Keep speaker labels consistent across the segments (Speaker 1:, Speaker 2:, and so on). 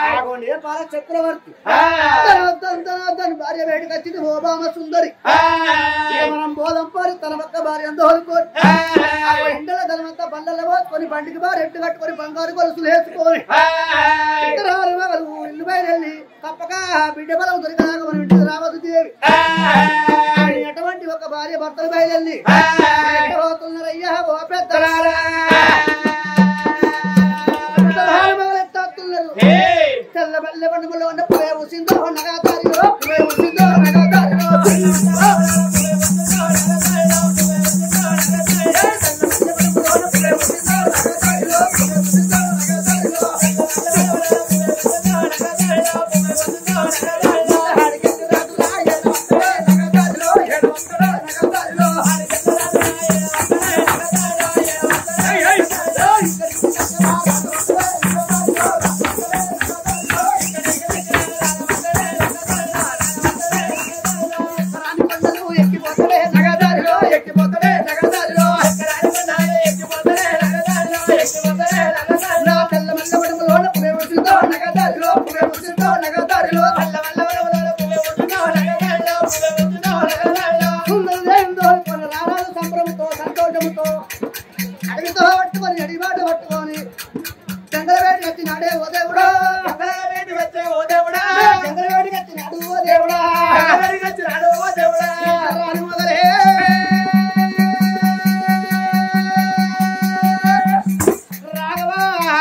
Speaker 1: ఆగోండి ఏ పాల చక్రవర్తి తన భార్య వేడికి వచ్చింది ఓబామ సుందరి ఇక మనం బోధం పోరి తన పక్క భార్య అంతా వదులుకోని ఇండల ధనమంతా బండల పోసుకొని బండికి బాగా రెట్టు కట్టుకొని బంగారు గొలుసులు వేసుకొని ఇద్దరు మగలు ఇల్లు బయలు వెళ్ళి తప్పక బిడ్డ బలం దొరికినాక మనం ఇంటికి రావద్దు దేవి అని ఎటువంటి ఒక భార్య భర్తలు బయలుదేరి ఎక్కడ పోతున్నారయ్యా ఓ పెద్దలారా పెద్దలారా మగలు ఎత్తేస్తున్నారు. తెల్ల బల్లె బండుగుల్లో ఉన్న పులే ఉసిందో నగా దారిలో పులే ఉసిందో నగా దారిలో రాని కొండలు ఎక్కిపోతలే నగదారిలో ఎక్కిపోతలే నగదారిలో నా తెల్ల మల్ల బడుగులోన పులే ఉసిందో నగదారిలో పులే ఉసిందో నగదారిలో సుందరదేవుతో కొన్ని రారాలు సంభ్రమతో సంతోషముతో అడవితో పట్టుకొని అడిబాట పట్టుకొని చంద్రవేటి వచ్చినాడే ఓ దేవుడా చంద్రవేటికి వచ్చినాడు ఓ దేవుడా రాని మొదలే రాఘవా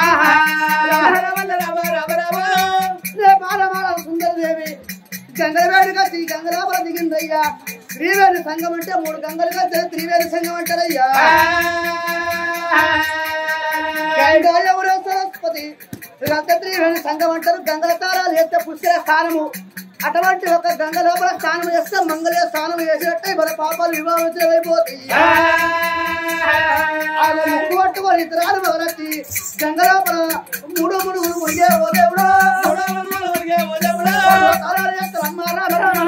Speaker 1: రే బాలమాల సుందరదేవి గంగలవేడి కత్తి గంగలాపురం దిగిందయ్యా త్రివేణి సంఘం అంటే మూడు గంగలు కత్తి త్రివేణి సంఘం అంటారయ్యా గంగా ఎవరో సరస్వతి గంగ త్రివేణి సంఘం అంటారు గంగల తారాలు ఎత్తే పుష్కర స్థానము అటువంటి ఒక గంగ లోపల స్నానం చేస్తే మంగళ స్నానం చేసినట్టే మన పాపాలు వివాహించమైపోతాయి ఆయన ముక్కు పట్టుకొని ఇతరాలు మొదలెట్టి గంగ లోపల మూడు మూడు మునిగే ఓ దేవుడా తారాలు చేస్తారు అమ్మా రామ రామ.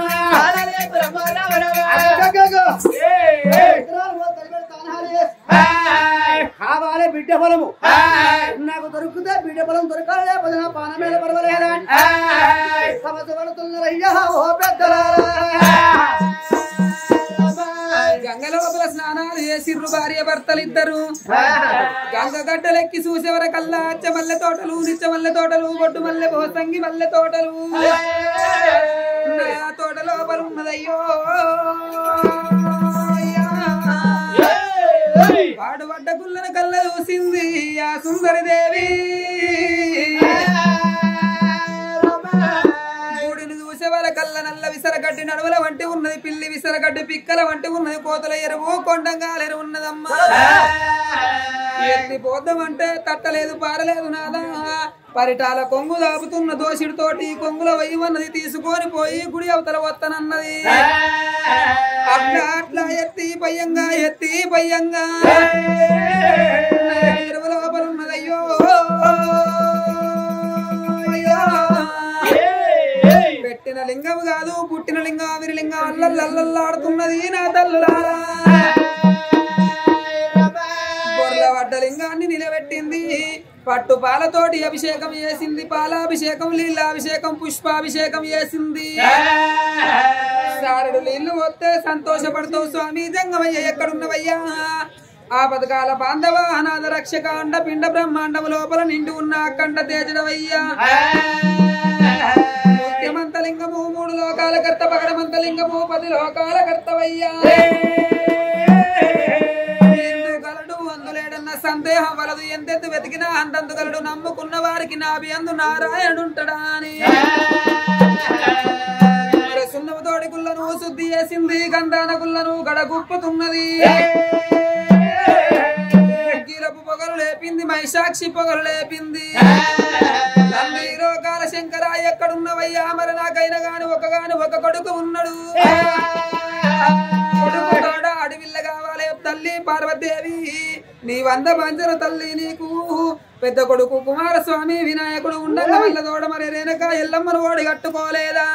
Speaker 1: అగ్గగ్గగ్గ. ఇతరాలు మొదలు తానాలు చేస్తారు. కావాలి బిడ్డ ఫలము నాకు దొరికితే బిడ్డ ఫలం దొరకాలి లేకపోతే నా పాన మీద పడవలేదా సమస్య పడుతున్నారయ్యా ఓ పెద్దలారా
Speaker 2: గంగ లోపల స్నానాలు చేసిర్రు భార్య భర్తలు ఇద్దరు గంగ గడ్డలెక్కి చూసేవరకల్లా అచ్చ మల్లె తోటలు నిచ్చ మల్లె తోటలు బొడ్డు మల్లె పోసంగి మల్లె తోటలు నా తోట లోపల ఉన్నదయ్యో వాడు వడ్డ కుల్లన కళ్ళ చూసింది ఆ సుందరి దేవి మూడిని చూసే వర కళ్ళ నల్ల విసరగడ్డి నడువల వంటి ఉన్నది పిల్లి విసరగడ్డి పిక్కల వంటి ఉన్నది కోతల ఎరువు కొండంగాలెరు ఉన్నదమ్మా ఎత్తి పోద్దామంటే తట్టలేదు పారలేదు నాదా పరిటాల కొంగు దాపుతున్న దోషుడితోటి కొంగుల వయ్యమన్నది తీసుకొని పోయి గుడి అవతల వత్తనన్నది అట్లా అట్లా ఎత్తి పయ్యంగా ఎత్తి పయ్యంగా ఎరువు లోపల ఉన్నదయ్యో పెట్టిన లింగం కాదు పుట్టిన లింగం ఆవిరి లింగం అల్లల్లల్లాడుతున్నది నా తల్లులారా బొర్ల వడ్డ లింగాన్ని నిలబెట్టింది పట్టు పాలతోటి అభిషేకం చేసింది పాలాభిషేకం నీళ్ళాభిషేకం పుష్పాభిషేకం చేసింది సారడు నీళ్లు వస్తే సంతోషపడతావు స్వామి జంగమయ్య ఎక్కడున్నవయ్యా ఆ పథకాల బాంధవ అనాథ రక్షక అండ పిండ బ్రహ్మాండం లోపల నిండి ఉన్న అఖండ తేజడవయ్యా ముత్యమంతలింగము మూడు లోకాల కర్త పగడమంతలింగము పది లోకాల కర్తవయ్యా ఎందుగలడు అందులేడన్న సందేహం వలదు ఎంతెందు వెతికినా అంతందుగలడు నమ్ముకున్న వారికి నాభి అందు నారాయణుంటడా అని మరి సున్నము తోడి గుల్లను శుద్ధి చేసింది గంధాన గుల్లను గడగుప్పుతున్నది కీలపు పొగలు లేపింది మైసాక్షి పొగలు లేపింది తండ్రి లోకాల శంకర ఎక్కడున్నవయ్యా మరి నాకైనా గాని ఒక గాని ఒక కొడుకు ఉన్నాడు కొడుకు తోడ అడవిల్ల కావాలి తల్లి పార్వతీదేవి నీ వంద పంచన తల్లి నీకు పెద్ద కొడుకు కుమారస్వామి వినాయకుడు ఉండగా వల్ల తోడ మరి రేనక ఎల్లమ్మను ఓడి కట్టుకోలేదా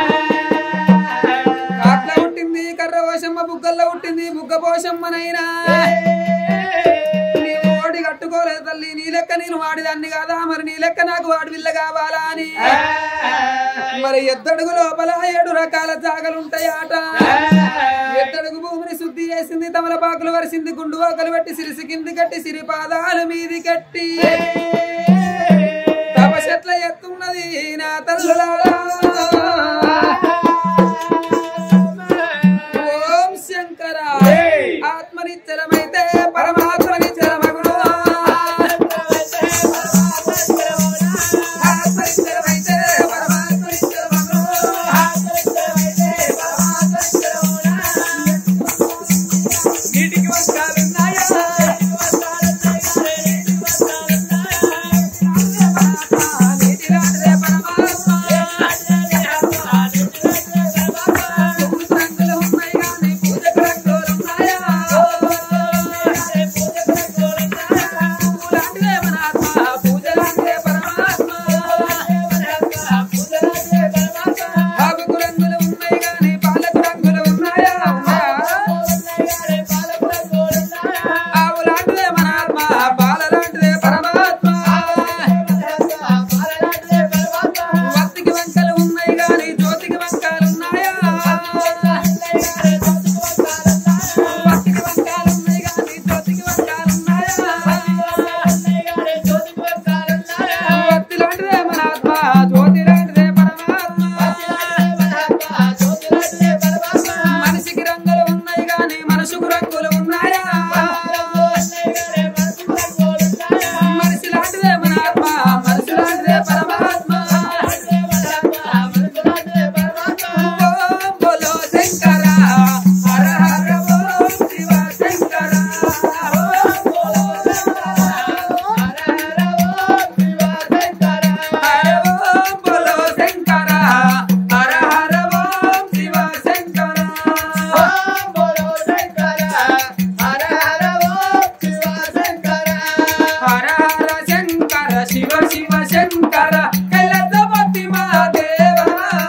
Speaker 2: అట్లా ఉంటుంది కర్ర పోషమ్మ బుగ్గల్లో ఉంటుంది బుగ్గ పోషమ్మనైనా నీ ఓడి కట్టుకో అనుకోలేదు తల్లి నీ లెక్క నేను వాడిదాన్ని కాదా మరి నీ లెక్క నాకు వాడి విల్ల కావాలా అని మరి ఎద్దడుగు లోపల ఏడు రకాల జాగలుంటాయట ఎద్దడుగు భూమిని శుద్ధి చేసింది తమలపాకులు వరిసింది గుండు ఒకలు పెట్టి సిరిసి కింది కట్టి సిరి పాదాలు మీది కట్టి తమ చెట్ల ఎత్తున్నది నా తల్లులారా ఓం శంకర ఆత్మనిచ్చరమైతే పరమాత్మనిచ్చరమగుడు ఆత్మనిచ్చరమైతే పరమాత్మనిచ్చరమగుడు నీటికి వంకాలున్నాయా నీటి రాజే పరమాత్మ పూజ రంగులు ఉన్నాయి కానీ పూజకు రంగులు ఉన్నాయా పూలాంటిదే మన ఆత్మ పూజ లాంటిదే పరమాత్మ ఆకుకు రంగులు ఉన్నాయి కానీ పాలకు రంగులు ఉన్నాయా ఆవు లాంటిదే మన ఆత్మ పాల లాంటిదే పరమాత్మ వత్తికి వంకలు ఉన్నాయి కానీ జ్యోతికి వంకలు ఉన్నాయా వత్తికి వంకలు ఉన్నాయి కానీ జ్యోతికి వంకలు ఉన్నాయా వత్తి లాంటిదే మన ఆత్మ జ్యోతి లాంటిదే పరమాత్మ మనిషికి రంగులు ఉన్నాయి కానీ మనసుకు రంగులు ఉన్నాయా మనిషి లాంటిదే మన ఆత్మ మనసు లాంటిదే పరమాత్మ ఓం బోలో శంకర హర హర ఓం శివ శంకర హర ఓం బోలో శంకర హర హర ఓం శివ శంకర హర హర శంకర శివ శివ శంకర కలసపతి మహాదేవా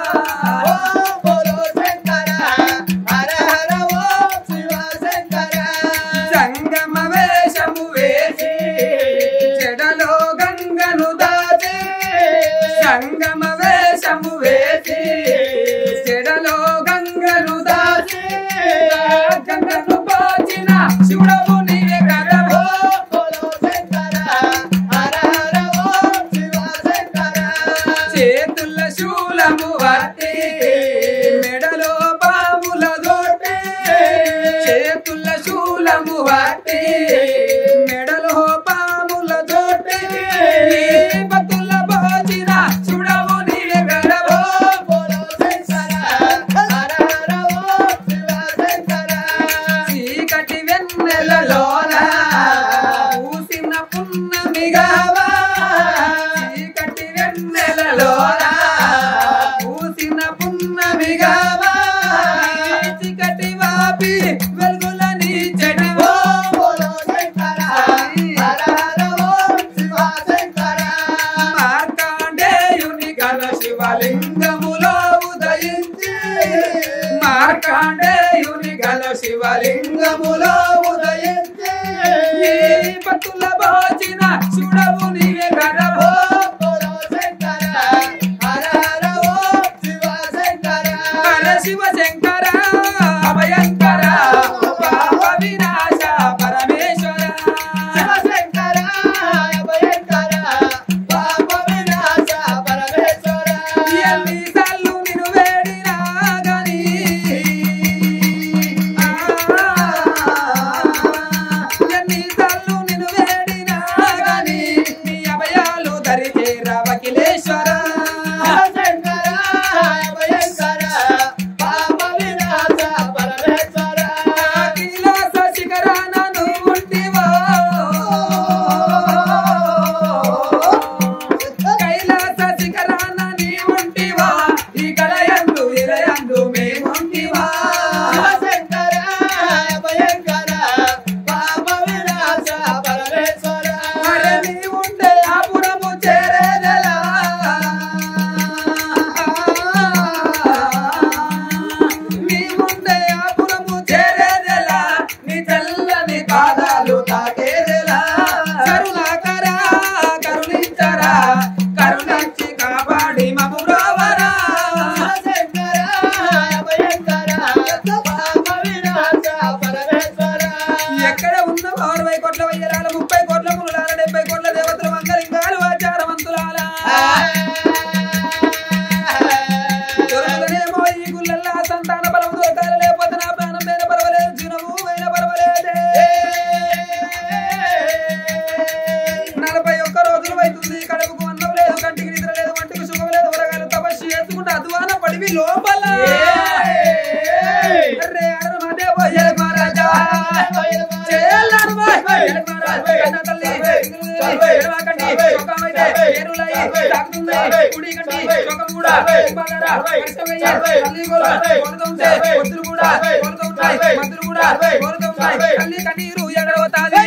Speaker 2: సంగమ వేషము వేసి చెడలో గంగను దాచి సంగమ వేషము వేసి చెడలో గంగను దాచి గంగను పోచిన శివుడము నీవే కదవో చేతుల శూలము వట్టి మెడలో పాముల దోటి చేతుల శూలము వట్టి మెడలో పాముల దోటి బతుల పోచిన చూడవు నీవే గడవో చీకటి వెన్నెలలోన పూసిన పున్నమిగావా చీకటి వెన్నెలలోన పూసిన పున్నమిగావా చీకటి వాపి వెలుగులని చెడవో మార్కాండేయుని గల శివలింగములో ఉదయించి మార్కాండేయుని గల శివలింగములో ఉదయించి ఈ పతుల భోచిన చూడవు నీవే గడవో హర శివ శంకర అభయంకర పాప వినాశ పరమేశ్వర ఎన్ని సార్లు నిన్ను వేడినా గాని ఎన్ని సార్లు నిన్ను వేడినా గాని నీ అభయాలు దరి చేరవకిలేశ్వర
Speaker 1: పాప
Speaker 2: తల్లి మాకు రావరా ఎక్కడ ఉన్న అరవై కోట్ల వయ్యరాల ముప్పై కోట్ల మునులాల డెబ్బై కోట్ల దేవతల మంగళింగాలు ఆచారవంతులాల దొరకనేమో ఈ గుళ్ళల్లా సంతాన బలం దొరకాలి లేకపోతే నా ప్రాణం మీద పర్వాలేదు జీవనము అయిన పర్వాలేదే నలభై ఒక్క రోజులు అవుతుంది కడుపుకు అన్నం లేదు కంటికి నిద్ర లేదు వంటికి సుఖం లేదు ఉరగాలు తపస్సు చేసుకుంటే అధ్వాన పడివి లోపల అరే అరే మాదే పోయే మహారాజా చేయాలను బాయ్ కన్న తల్లి ఎడవాకండి సుఖమైతే ఏరులై తాకుతుంది కుడి కంటి సుఖం కూడా కుంభకర కష్టమయ్యే తల్లి కూడా కొడుతూ ఉంటే ఒత్తులు కూడా కొడుతూ ఉంటాయి మందులు కూడా కొడుతూ ఉంటాయి తల్లి కన్నీరు ఎడవతాది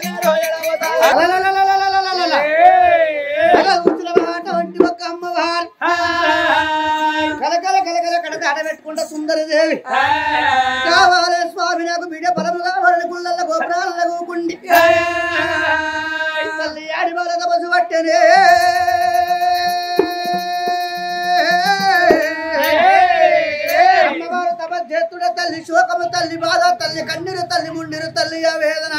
Speaker 1: అలలలలలలలలల. అలా కూర్చున్న మాట వంటి ఒక అమ్మవారు కలకల కలకల కడత అడబెట్టుకుంటా సుందరి దేవి కావాలే స్వామి నాకు బిడ్డ బలము కావాలని గుళ్ళల్ల గోపురాల గోకుండి తల్లి ఆడి బాల తపసు పట్టెనే అమ్మవారు తపస్సుడ తల్లి శోకము తల్లి బాధ తల్లి కన్నీరు తల్లి ముండిరు తల్లి ఆ వేదన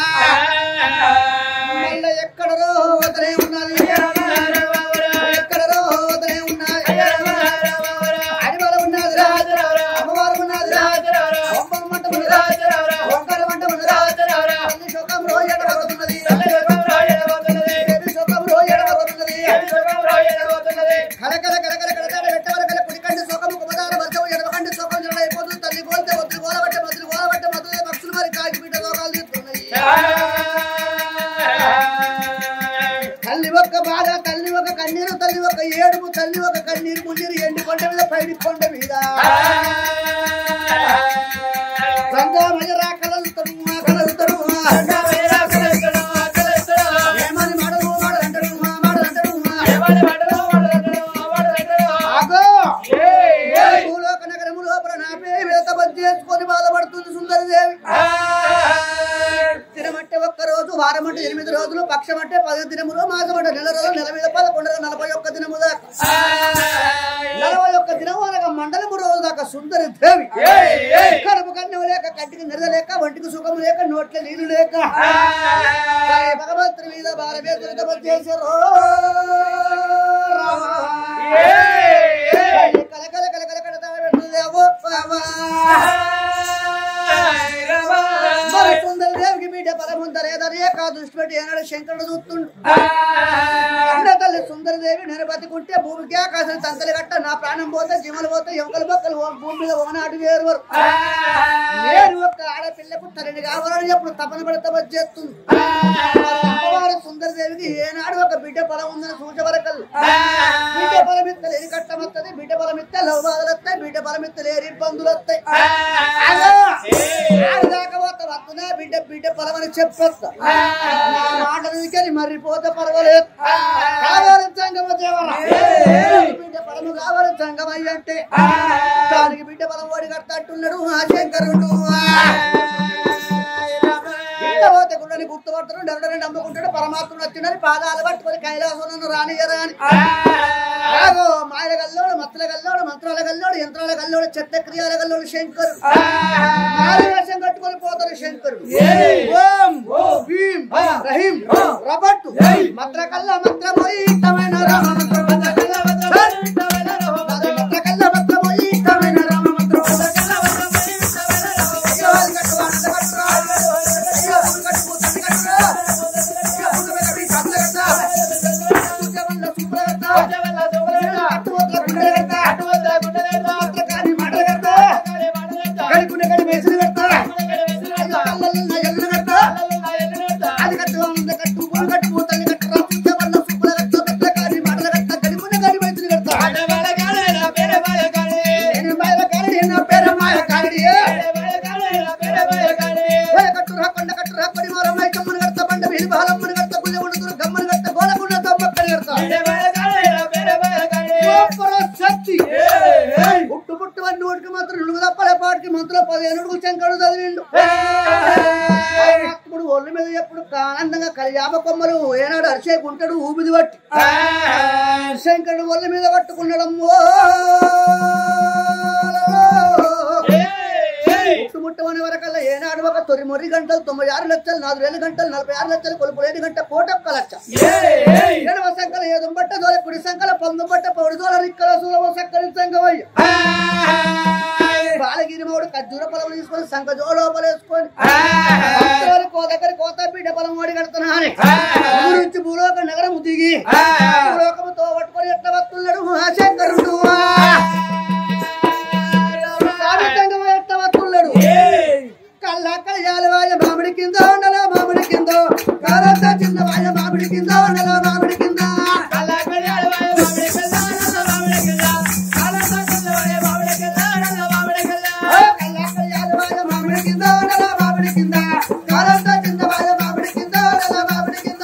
Speaker 1: మళ్ళీ ఎక్కడరో వదలే ఉన్నది ఎక్కడరో వదలే ఉన్నది అడివారు ఉన్నది రా అమ్మవారు ఉన్నది రా ఒంబం మంట ఉన్నది రా ఒంకర మంట ఉన్నది రా తల్లి శోకం రోజు ఎడబడుతున్నది దేవి శోకం రోజు ఎడబడుతున్నది కలకల కలకల కలకల పెట్టవరకల కుడికండి శోకము కుమదాల వర్గము ఎడమకండి శోకం జడ అయిపోతుంది తల్లి కోల్తే వద్దులు గోలబట్టే మధులు గోలబట్టే మధులు పక్షులు మరి కాకి బిడ్డ రోగాలు తీస్తున్నాయి తల్లి ఒక్క బాధ తల్లి ఒక కన్నీరు తల్లి ఒక ఏడుపు తల్లి ఒక కన్నీరు మున్నీరు ఎండి కొండ మీద పైడి కొండ మీద రంగామయ్య కలలుతాడు కలలుతాడు ఏమని మాడలు మాడలంటాడు మాడలంటాడు ఆగో భూలోక నగరము లోపల నా పేరు మీద తపస్సు చేసుకొని బాధపడుతుంది సుందరి దేవి దినమంటే ఒక్క రోజు వారం అంటే ఎనిమిది రోజులు పక్షం అంటే పది దినములు మాసం అంటే నెల రోజులు నెల మీద పదకొండు రోజులు, నలభై ఒక్క దినము దాకా నలభై ఒక్క దినము అనగా మండలము రోజు దాకా సుందరి దేవి కడుపు కన్నం లేక కంటికి నిద్ర లేక ఒంటికి సుఖం లేక నోట్ల నీళ్లు లేక కానీ భగవంతుని మీద భారవేతులు తపస్సు చేశారు కలకల కలకల కడతా పెడుతుంది అవ్వో అవ్వా. మరి సుందర దేవికి బిడ్డ బలముందరేదనే కా దృష్టి పెట్టి ఏనాడు శంకరుడు చూస్తుండు అన్న తల్లి సుందర దేవి నేను బతికుంటే భూమికి ఆకాశం తంతలు కట్ట నా ప్రాణం పోతే జీవలు పోతే ఎముకలు బొక్కలు ఓ- భూమి మీద ఓనాడు వేరు వరకు నేను ఒక ఆడపిల్లకు తల్లిని కావాలని ఎప్పుడు తపన పడి తపస్సు చేస్తుంది అమ్మవారు సుందర దేవికి ఏనాడు ఒక బిడ్డ బలం ఉందని సూచవరకల్ బిడ్డ బలమిత్త లేని కట్టమత్తది బిడ్డ బలమిత్త లవ్ బాధలు వస్తాయి బిడ్డ బలమిత్త లేని ఇబ్బందులు వస్తాయి దాకా పోతా వస్తున్నా బిడ్డ బిడ్డ బలమని చెప్పొస్తా నా మాట కానీ మర్రిపోతే పర్వాలేదు కావాలి సంగమ దేవరా బిడ్డ బలము కావాలి సంగమయ్య అంటే దానికి బిడ్డ బలం ఓడి కట్టట్టున్నాడు ఆ శంకరుడు బిడ్డ పోతే గుళ్ళని గుర్తుపడుతున్నాడు ఎవడని నమ్ముకుంటాడు పరమాత్ముడు వచ్చిందని పాదాలు పట్టుకొని కైలాసం రానియరా అని ఆగో మాయల గల్లోడు మత్తుల గల్లోడు మంత్రాల గల్లోడు యంత్రాల గల్లోడు చెత్త క్రియాల గల్లోడు శంకరుడు వేషం కట్టుకొని పోతాడు శంకరుడు ఓం భీం రహీం రబట్టు మంత్ర కల్ల మంత్రమోయి ఇష్టమైన రామ మంత్రం మంత్ర కల్ల మంత్రమోయి ఇష్టమైన రామ మంత్రం అయ్యో, అది కట్టు, అది కట్టు, అయ్యో, అది కట్టు, అది కట్టు. అయ్యో, అది కట్టు, ఈ కట్టు కట్టు. సూర్యవల్ల శుభ్ర కట్టు. కట్టువద్ద గుండె కట్టు. మంత్రకారి మాటలు కట్టు. గడికునే గడి మేసులు కట్టు. అయ్యో, కళ్ళల్లో ఎల్లు కట్టు. అది కట్టు, అంద కట్టు, పూలు కట్టు, పూతల్లి కట్టు, రా సూర్యవల్ల శుభ్ర కట్టు. మంత్రకారి మాటలు కట్టు. గడికునే గడి మేసులు కట్టు. నేను మాయల కారడి, నా పేరు మాయ కారడి. ఏ కట్టు రా, కొండ కట్టు రా, కొడి మారమ్మ, కమ్మని కడతా, బండ వీధి బాలమ్మని కడతా, గుళ్ళ ఉండుతురు, గమ్మని కడతా, గోలగుండ తమ్మక్కని కడతా. గోపుర శక్తి. పుట్టు పుట్టు అన్ని ఓడికి మాత్రం నుడుగు తప్పలే పాటికి మంత్రులు పదిహేను శంకరుడు చదివిండు ఇప్పుడు ఒళ్ళు మీద ఎప్పుడు ఆనందంగా కలియాప కొమ్మలు ఏనాడు అరిసే గుంటడు ఊపిది పట్టి శంకరుడు ఒళ్ళ మీద పట్టుకున్నాడమ్మో ముట్టమని వరకల్లా ఏనాడు ఒక తొమ్మిది గంటలు తొంభై ఆరు లక్షలు నాలుగు వేల గంటలు నలభై ఆరు లక్షలు కొలుపు ఏడు గంట కోటొక్క లక్ష ఎడమ సంకల ఏదు బట్ట దోల కుడి సంకల పందు బట్ట పౌడి దోల రిక్కల సూలవ సక్కలి సంగవయ్య బాలగిరి మౌడు ఖర్జూర పొలం తీసుకొని సంక జోలోపల వేసుకొని భక్తులు కో దగ్గర కోత బిడ్డ పొలం ఓడి కడుతున్నాను గురించి భూలోక నగరం దిగి భూలోకముతో పట్టుకొని ఎట్ల వస్తున్నాడు మహాశంకరుడు సామితంగా ఎట్ల వస్తున్నాడు కళ్ళ కళ్యాణ వాయ మామిడి కింద ఉండల మామిడి కింద కాలంతా చిన్న వాయ మామిడి కింద ఉండల మామిడి కింద కళ్ళ కళ్యాణ వాయ మామిడి కింద ఉండల మామిడి కింద కాలంతా చిన్న వాయ మామిడి కింద ఉండల మామిడి కింద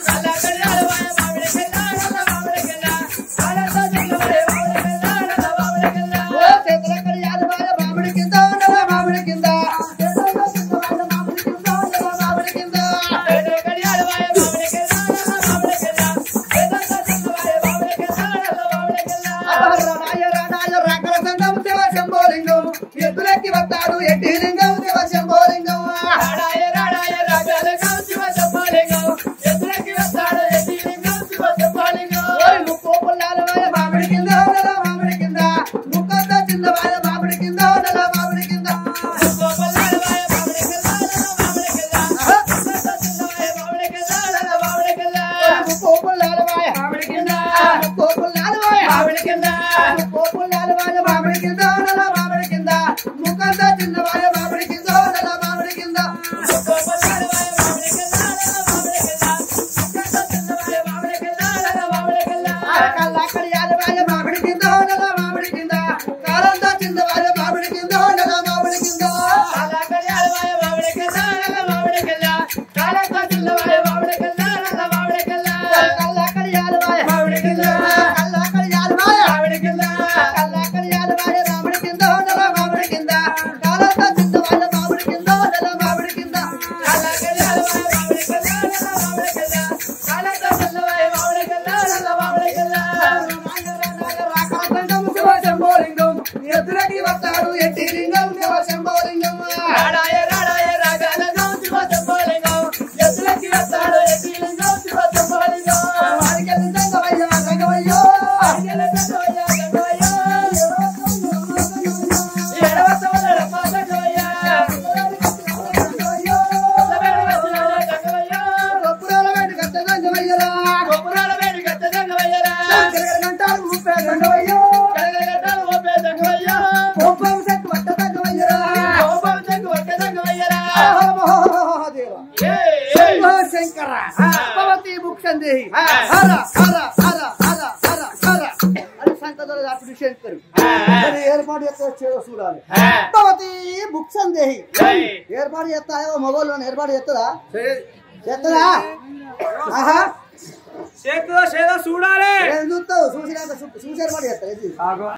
Speaker 1: ఓ చేతుల కళ్యాణ వాయ మామిడి కింద ఉండల మామిడి కింద చేతుల చిన్న వాయ మామిడి కింద ఉండల మామిడి కింద రాయ రాయ రాకల సంగం శివ శంభోలింగం ఎద్దులెక్కి వస్తాడు ఎడ్డి లింగం శివ శంభోలింగం ఓరి ముక్కు పుల్లాల వాయ మామిడి కింద ఉండల మామిడి కింద ముక్కంతా చిన్న వాయ మామిడి కింద ఉండల మామిడి కింద ముక్కు పుల్లాల వాయ మామిడి కింద ముక్కు పుల్లాల వాయ మామిడి కింద ముక్కు పుల్లాల వాయ మామిడి కింద ఉండల మామిడి కింద ముక్కంతా చిన్న వాయ మామిడి కింద ఉండల మామిడి కింద కళ్ళ కడియాల వాయ మామిడి కింద ఉండల మామిడి కింద కాలంతా చిన్న వాయ మామిడి కింద ఉండల మామిడి కింద కళ్ళ కడియాల వాయ మామిడి కింద కళ్ళ కడియాల వాయ కళ్ళ కడియాల వాయ మామిడి కింద ఉండల మామిడి కింద కాలంతా చిన్న వాయ మామిడి కింద ఉండల మామిడి కింద రాకాతండం శివ శంభోలింగం ఎదురకి వస్తాడు ఎట్టి లింగం శివ శంభోలింగం వాడికెళ్ళి సంగమయ్య సంగమయ్యో గొప్పరాల వేడి కట్ట సంగమయ్యరా గరగర గంటాలు ఊపే సంగమయ్యో కోపం సెట్ వట్ట సంగమయ్యరా మహాదేవ శంకర భవతి ముఖ్యందేహి హర హర హర హర హర హర అని సంకదలు అప్పుడు శంకరు మరి ఏర్పాటు చేస్తా చేదో చూడాలి భవతి ముఖ్యందేహి ఏర్పాటు చేస్తాయో మొగోళ్ళు ఏర్పాటు చేస్తుందా చేస్తుందా ఆహా
Speaker 3: చేతిలో చేదో చూడాలి
Speaker 1: ఏం చూస్తావు చూసినాక చూ- చూసి ఏర్పాటు చేస్తా ఇది